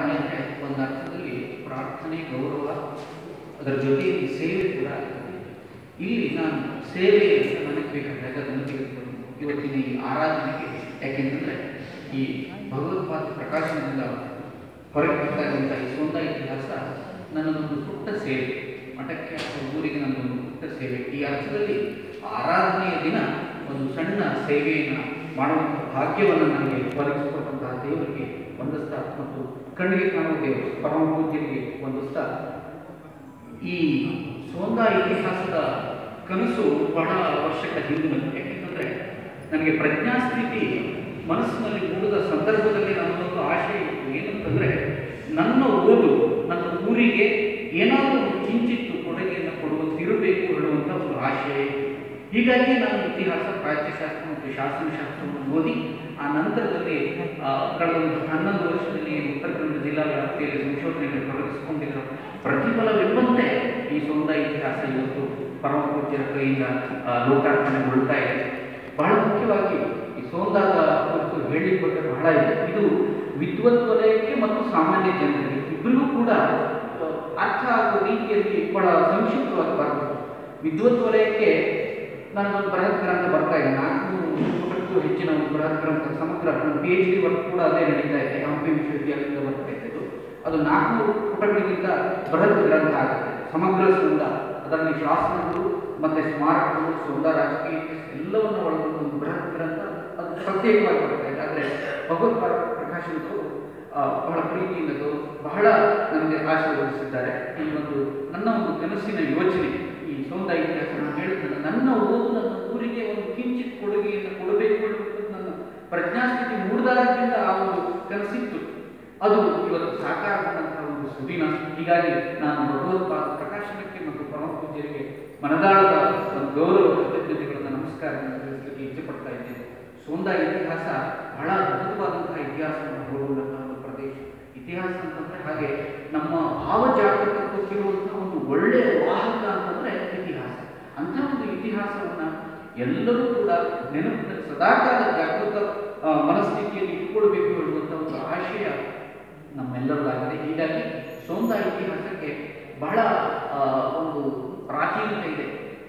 ಆರಾಧನೆ ಅಂದರೆ ಒಂದು ಅರ್ಥದಲ್ಲಿ ಪ್ರಾರ್ಥನೆ ಗೌರವ ಅದರ ಜೊತೆಯಲ್ಲಿ ಸೇವೆ ಕೂಡ ಆಗ್ತದೆ ಇಲ್ಲಿ ನಾನು ಸೇವೆ ಅಂತ ನನಗೆ ಬೇಕಾದಾಗ ಅದನ್ನು ತೆಗೆದುಕೊಂಡು ಇವತ್ತಿನ ಈ ಆರಾಧನೆಗೆ ಯಾಕೆಂತಂದರೆ ಈ ಭಗವತ್ಪಾದ ಪ್ರಕಾಶನದಿಂದ ಹೊರಗೆ ಬರ್ತಾ ಇರುವಂಥ ಈ ಸ್ವಂತ ಇತಿಹಾಸ ನನ್ನದೊಂದು ಪುಟ್ಟ ಸೇವೆ ಮಠಕ್ಕೆ ಅಥವಾ ಊರಿಗೆ ನನ್ನದೊಂದು ಪುಟ್ಟ ಸೇವೆ ಈ ಅರ್ಥದಲ್ಲಿ ಆರಾಧನೆಯ ದಿನ ಒಂದು ಸಣ್ಣ ಸೇವೆಯನ್ನು ಮಾಡುವಂಥ ಭಾಗ್ಯವನ್ನು ನನಗೆ ಒದಗಿಸಿಕೊಟ್ಟಂತಹ ದೇವರಿಗೆ ವಂದಿಸ್ತಾ ಮತ್ತು ಕಣ್ಣಿಗೆ ಕಾಣುವ ದೇವರು ಪರಮ ಪೂಜ್ಯರಿಗೆ ವಂದಿಸ್ತಾ ಈ ಸೋಂದ ಇತಿಹಾಸದ ಕನಸು ಬಹಳ ವರ್ಷಗಳ ಹಿಂದಿನ ಯಾಕೆಂತಂದರೆ ನನಗೆ ಪ್ರಜ್ಞಾಸ್ಥಿತಿ ಮನಸ್ಸಿನಲ್ಲಿ ಮೂಡಿದ ಸಂದರ್ಭದಲ್ಲಿ ನನ್ನದೊಂದು ಆಶೆ ಇತ್ತು ಏನಂತಂದರೆ ನನ್ನ ಓದು ನನ್ನ ಊರಿಗೆ ಏನಾದರೂ ಒಂದು ಕಿಂಚಿತ್ತು ಕೊಡುಗೆಯನ್ನು ಕೊಡುವಂತಿರಬೇಕು ಹೇಳುವಂಥ ಒಂದು ಆಶಯ ಇತ್ತು ಹೀಗಾಗಿ ನಾನು ಇತಿಹಾಸ ಪ್ರಾಚ್ಯಶಾಸ್ತ್ರ ಮತ್ತು ಶಾಸನಶಾಸ್ತ್ರವನ್ನು ಓದಿ ಆ ನಂತರದಲ್ಲಿ ಆ, ಕಳೆದ ಒಂದು ಹನ್ನೊಂದು ವರ್ಷದಲ್ಲಿ ಉತ್ತರ ಕನ್ನಡ ಜಿಲ್ಲಾ ವ್ಯಾಪ್ತಿಯಲ್ಲಿ ಸಂಶೋಧನೆಗೆ ತೊಡಗಿಸಿಕೊಂಡಿರೋ ಪ್ರತಿಫಲವೆಂಬಂತೆ ಈ ಸ್ವಂತ ಇತಿಹಾಸ ಇವತ್ತು ಪರಮ ಪೂಜ್ಯರ ಕೈಯಿಂದ ಆ, ಲೋಕಾರ್ಪಣೆಗೊಳ್ತಾ ಇದೆ ಬಹಳ ಮುಖ್ಯವಾಗಿ ಈ ಸೋಂದಾದ ಕುರಿತು ಹೇಳಿಕೊಟ್ಟರೆ ಬಹಳ ಇದೆ ಇದು ವಿದ್ವತ್ ವಲಯಕ್ಕೆ ಮತ್ತು ಸಾಮಾನ್ಯ ಜನರಿಗೆ ಇಬ್ಬರಿಗೂ ಕೂಡ ಆ, ಅರ್ಥ ಆಗುವ ರೀತಿಯಲ್ಲಿ ಬಹಳ ಸಂಕ್ಷಿಪ್ತವಾಗಿ ಬರಬೇಕು ವಿದ್ವತ್ ವಲಯಕ್ಕೆ ನನ್ನೊಂದು ಬೃಹತ್ ಗ್ರಂಥ ಬರ್ತಾ ಇದೆ ನಾಲ್ಕು ಪುಟಕ್ಕೂ ಹೆಚ್ಚಿನ ಒಂದು ಬೃಹತ್ ಗ್ರಂಥ ಸಮಗ್ರ ನನ್ನ ಪಿ ಎಚ್ ಡಿ ವರ್ಕ್ ಕೂಡ ಅದೇ ನಡೀತಾ ಇದೆ ಹಂಪಿ ವಿಶ್ವವಿದ್ಯಾಲಯದಿಂದ ಬರ್ತಾ ಇದ್ದು ಅದು ನಾಲ್ಕು ಪುಟಗಳಿಗಿಂತ ಬೃಹತ್ ಗ್ರಂಥ ಆಗುತ್ತೆ ಸಮಗ್ರ ಸುಂದ ಅದರಲ್ಲಿ ಶಾಸನಗಳು ಮತ್ತೆ ಸ್ಮಾರಕಗಳು ಸುಂದ ರಾಜಕೀಯ ಇತಿಹಾಸ ಎಲ್ಲವನ್ನು ಒಳಗೊಂಡ ಒಂದು ಬೃಹತ್ ಗ್ರಂಥ ಅದು ಪ್ರತ್ಯೇಕವಾಗಿ ಬರ್ತಾ ಇದೆ ಆದರೆ ಭಗವತ್ ಪ್ರಕಾಶನದವರು ಆ, ಬಹಳ ಪ್ರೀತಿಯಿಂದ ಗೌರವ ಬಹಳ ನನಗೆ ಆಶೀರ್ವದಿಸಿದ್ದಾರೆ ಈ ಒಂದು ನನ್ನ ಒಂದು ಕನಸಿನ ಯೋಚನೆ ಈ ಸೌಂದ ಇತಿಹಾಸ ನಾನು ಹೇಳಿದ್ನಲ್ಲ ನನ್ನ ಓದು ನನ್ನ ಊರಿಗೆ ಒಂದು ಕಿಂಚಿತ್ ಕೊಡುಗೆಯನ್ನು ಕೊಡಬೇಕು ಅನ್ನುವಂಥದ್ದು ನನ್ನ ಪ್ರಜ್ಞಾಸ್ಥಿತಿ ಮೂಡಿದಾಗಿಂದ ಆ ಒಂದು ಕನಸಿತ್ತು ಅದು ಇವತ್ತು ಸಾಕಾರಗೊಂಡಂತಹ ಒಂದು ಸುದಿನ ಹೀಗಾಗಿ ನಾನು ಭಗವತ್ಪಾದ ಪ್ರಕಾಶನಕ್ಕೆ ಮತ್ತು ಪರಮ ಪೂಜ್ಯರಿಗೆ ಮನದಾಳದ ಒಂದು ಗೌರವ ಕೃತಜ್ಞತೆಗಳನ್ನು ನಮಸ್ಕಾರಗಳನ್ನು ತಿಳಿಸಲಿಕ್ಕೆ ಇಚ್ಛೆಪಡ್ತಾ ಇದ್ದೇನೆ ಸೋಂದ ಇತಿಹಾಸ ಬಹಳ ಅದ್ಭುತವಾದಂತಹ ಇತಿಹಾಸವನ್ನು ಹೊರಗೊಂಡಂತಹ ಒಂದು ಪ್ರದೇಶ ಇತಿಹಾಸ ಅಂತಂದ್ರೆ ಹಾಗೆ ನಮ್ಮ ಭಾವಜಾಗೃತಕ್ಕಿರುವಂತಹ ಒಂದು ಒಳ್ಳೆಯ ವಾಹಕ ಅಂತಂದ್ರೆ ಇತಿಹಾಸ ಅಂಥ ಒಂದು ಇತಿಹಾಸವನ್ನ ಎಲ್ಲರೂ ಕೂಡ ನೆನಪು ಸದಾಕಾಲ ಜಾಗೃತ ಆ, ಮನಸ್ಥಿತಿಯಲ್ಲಿ ಇಟ್ಕೊಳ್ಬೇಕು ಹೇಳುವಂಥ ಒಂದು ಆಶಯ ನಮ್ಮೆಲ್ಲರದಾಗಿದೆ ಹೀಗಾಗಿ ಸೋಂದ ಇತಿಹಾಸಕ್ಕೆ ಬಹಳ ಆ, ಒಂದು ಪ್ರಾಚೀನತೆ ಇದೆ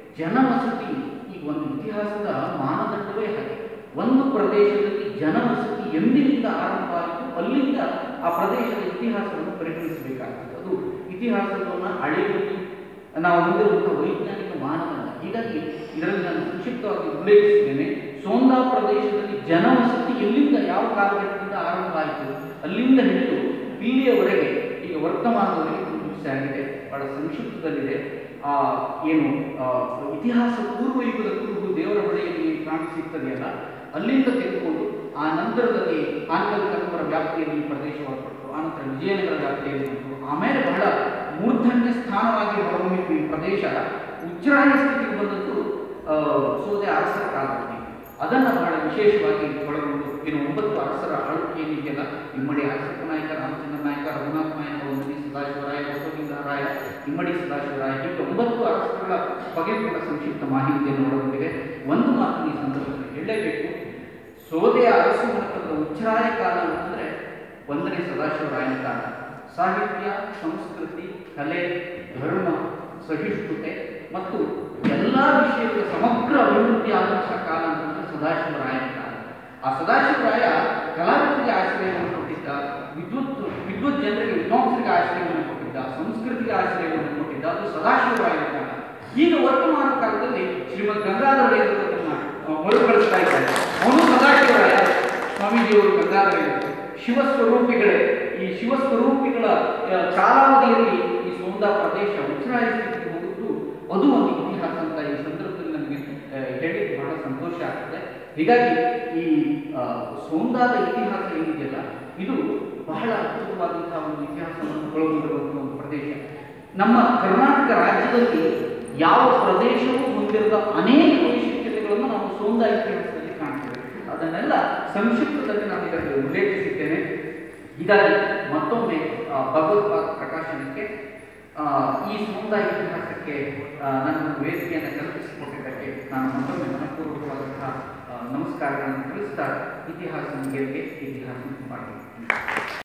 ಜನವಸತಿ ಈ ಒಂದು ಇತಿಹಾಸದ ಮಾನದಂಡವೇ ಹಾಗೆ ಒಂದು ಪ್ರದೇಶದಲ್ಲಿ ಜನವಸತಿ ಎಂದಿನಿಂದ ಆರಂಭ ಆಯಿತು ಅಲ್ಲಿಂದ ಆ ಪ್ರದೇಶದ ಇತಿಹಾಸವನ್ನು ಪರಿಗಣಿಸಬೇಕಾಗ್ತದೆ ಅದು ಇತಿಹಾಸವನ್ನು ಅಳೆಯುವಲ್ಲಿ ನಾವು ಹೊಂದಿರುವಂತಹ ವೈಜ್ಞಾನಿಕ ಮಾನದಂಡ ಹೀಗಾಗಿ ಇದರಲ್ಲಿ ನಾನು ಸಂಕ್ಷಿಪ್ತವಾಗಿ ಉಲ್ಲೇಖಿಸಿದ್ದೇನೆ ಸೋಂದಾ ಪ್ರದೇಶದಲ್ಲಿ ಜನವಸತಿ ಎಲ್ಲಿಂದ ಯಾವ ಕಾಲಘಟ್ಟದಿಂದ ಆರಂಭ ಆಯಿತು ಅಲ್ಲಿಂದ ಹಿಡಿದು ಇಲ್ಲಿಯವರೆಗೆ ಈಗ ವರ್ತಮಾನದವರೆಗೆ ಒಂದು ವಿಷಯ ಆಗಿದೆ ಬಹಳ ಸಂಕ್ಷಿಪ್ತದಲ್ಲಿದೆ ಆ ಏನು ಆ, ಇತಿಹಾಸ ಪೂರ್ವ ಯುಗದ ಕುರುಹು ದೇವರ ಬಳಿಯಲ್ಲಿ ಕಾಣಿ ಸಿಗ್ತದೆಯಲ್ಲ ಅಲ್ಲಿಂದ ತೆಗೆದುಕೊಂಡು ಆ ನಂತರದಲ್ಲಿ ಆಂಗ್ಲ ಕನ್ನಡ ವ್ಯಾಪ್ತಿಯಲ್ಲಿ ಈ ಪ್ರದೇಶ ಒಳಪಟ್ಟು ಆನಂತರ ವಿಜಯನಗರ ವ್ಯಾಪ್ತಿಯಲ್ಲಿ ಬಂತು ಆಮೇಲೆ ಬಹಳ ಮೂರ್ಧನ್ಯ ಸ್ಥಾನವಾಗಿ ಹೊರಹೊಮ್ಮಿತು ಈ ಪ್ರದೇಶ ಉಜ್ಜಾಯ ಸ್ಥಿತಿಗೆ ಬಂದದ್ದು ಆ, ಸೋದೆ ಅರಸರ ಕಾಲದಲ್ಲಿ ಅದನ್ನು ಬಹಳ ವಿಶೇಷವಾಗಿ ಒಳಗೊಂಡು ಏನು ಒಂಬತ್ತು ಅರಸರ ಆಳ್ವಿಕೆ ಏನಿದೆಯಲ್ಲ ಇಮ್ಮಡಿ ಅರಸಪ್ಪ ನಾಯಕ ರಾಮಚಂದ್ರ ನಾಯಕ ರಘುನಾಥ ನಾಯಕ ಒಂದನೇ ಸದಾಶಿವರಾಯ ಬಸವಲಿಂಗರಾಯ ಇಮ್ಮಡಿ ಸದಾಶಿವರಾಯ ಹೀಗೆ ಒಂಬತ್ತು ಅರಸರುಗಳ ಬಗ್ಗೆ ಕೂಡ ಸಂಕ್ಷಿಪ್ತ ಮಾಹಿತಿಯನ್ನು ಒಳಗೊಂಡಿದೆ ಒಂದು ಮಾತು ಈ ಸಂದರ್ಭದಲ್ಲಿ ಹೇಳಲೇಬೇಕು ಸೋದೆಯ ಅರಸು ಮಠದ ಉಚ್ಚಾರಾಯ ಕಾಲ ಅಂತಂದ್ರೆ ಒಂದನೇ ಸದಾಶಿವರಾಯನ ಕಾಲ ಸಾಹಿತ್ಯ ಸಂಸ್ಕೃತಿ ಕಲೆ ಧರ್ಮ ಸಹಿಷ್ಣುತೆ ಮತ್ತು ಎಲ್ಲ ವಿಷಯಗಳ ಸಮಗ್ರ ಅಭಿವೃದ್ಧಿ ಆದಂತಹ ಕಾಲ ಅಂತಂದ್ರೆ ಸದಾಶಿವರಾಯನ ಕಾಲ ಆ ಸದಾಶಿವರಾಯ ಕಲಾವಿದರಿಗೆ ಆಶ್ರಯವನ್ನು ಕೊಟ್ಟಿದ್ದ ವಿದ್ಯುತ್ ವಿದ್ಯುತ್ ಜನರಿಗೆ ವಿದ್ವಾಂಸರಿಗೆ ಆಶ್ರಯವನ್ನು ಕೊಟ್ಟಿದ್ದ ಸಂಸ್ಕೃತಿಗೆ ಆಶ್ರಯವನ್ನು ಕೊಟ್ಟಿದ್ದ ಅದು ಸದಾಶಿವರಾಯನ ಕಾಲ ಈಗ ವರ್ತಮಾನ ಕಾಲದಲ್ಲಿ ಶ್ರೀಮದ್ ಗಂಗಾಧರೇಂದ್ರರನ್ನ ಮರುಕಳಿಸ್ತಾ ಇದ್ದಾರೆ ಅವನು ಸದಾಶಿವರಾಯ ಸ್ವಾಮೀಜಿಯವರು ಗಂಗಾಧರೇಂದ್ರ ಶಿವಸ್ವರೂಪಿಗಳೇ ಈ ಶಿವಸ್ವರೂಪಿಗಳ ಆ, ಕಾಲಾವಧಿಯಲ್ಲಿ ಈ ಸೋಂದಾ ಪ್ರದೇಶ ಉಚ್ಚರಾಯ ಸ್ಥಿತಿಗೆ ಹೋಗುವುದು ಅದು ಒಂದು ಇತಿಹಾಸ ಅಂತ ಈ ಸಂದರ್ಭದಲ್ಲಿ ನಮಗೆ ಆ, ಹೇಳಿಕ್ಕೆ ಬಹಳ ಸಂತೋಷ ಆಗ್ತದೆ ಹೀಗಾಗಿ ಈ ಆ, ಸೋಂದಾದ ಇತಿಹಾಸ ಏನಿದೆಯಲ್ಲ ಇದು ಬಹಳ ಅದ್ಭುತವಾದಂತಹ ಒಂದು ಇತಿಹಾಸವನ್ನು ಒಳಗೊಂಡಿರುವಂತಹ ಒಂದು ಪ್ರದೇಶ ನಮ್ಮ ಕರ್ನಾಟಕ ರಾಜ್ಯದಲ್ಲಿ ಯಾವ ಪ್ರದೇಶವೂ ಹೊಂದಿರದ ಅನೇಕ ವೈಶಿಷ್ಟ್ಯತೆಗಳನ್ನು ನಾವು ಸೋಂದಾ ಇತಿಹಾಸದಲ್ಲಿ ಕಾಣ್ತೇವೆ ಅದನ್ನೆಲ್ಲ ಸಂಕ್ಷಿಪ್ತದಲ್ಲಿ ನಾನು ಇದರಲ್ಲಿ ಉಲ್ಲೇಖಿಸಿದ್ದೇನೆ ಹೀಗಾಗಿ ಮತ್ತೊಮ್ಮೆ ಆ, ಭಗವತ್ಪಾದ ಪ್ರಕಾಶನಕ್ಕೆ ಆ, ಈ ಸಮುದಾಯ ಇತಿಹಾಸಕ್ಕೆ ಆ, ನನ್ನ ಒಂದು ವೇದಿಕೆಯನ್ನು ಕಲ್ಪಿಸಿಕೊಟ್ಟಿದ್ದಕ್ಕೆ ನಾನು ಮತ್ತೊಮ್ಮೆ ಮನಪೂರ್ವಕವಾದಂತಹ ಆ, ನಮಸ್ಕಾರಗಳನ್ನು ತಿಳಿಸ್ತಾ ಇತಿಹಾಸ ಮುಗಿಯಲಿಕ್ಕೆ ಇತಿಹಾಸ ಮಾಡಿ